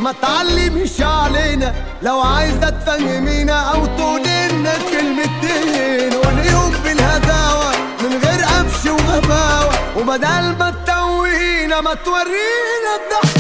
ما تعلميش علينا لو عايزة تفهمينا او تقولنا كلمتين واليوم بالهداوة من غير قفش وغباوة وبدل ما تتوهينا ما تورينا الضحك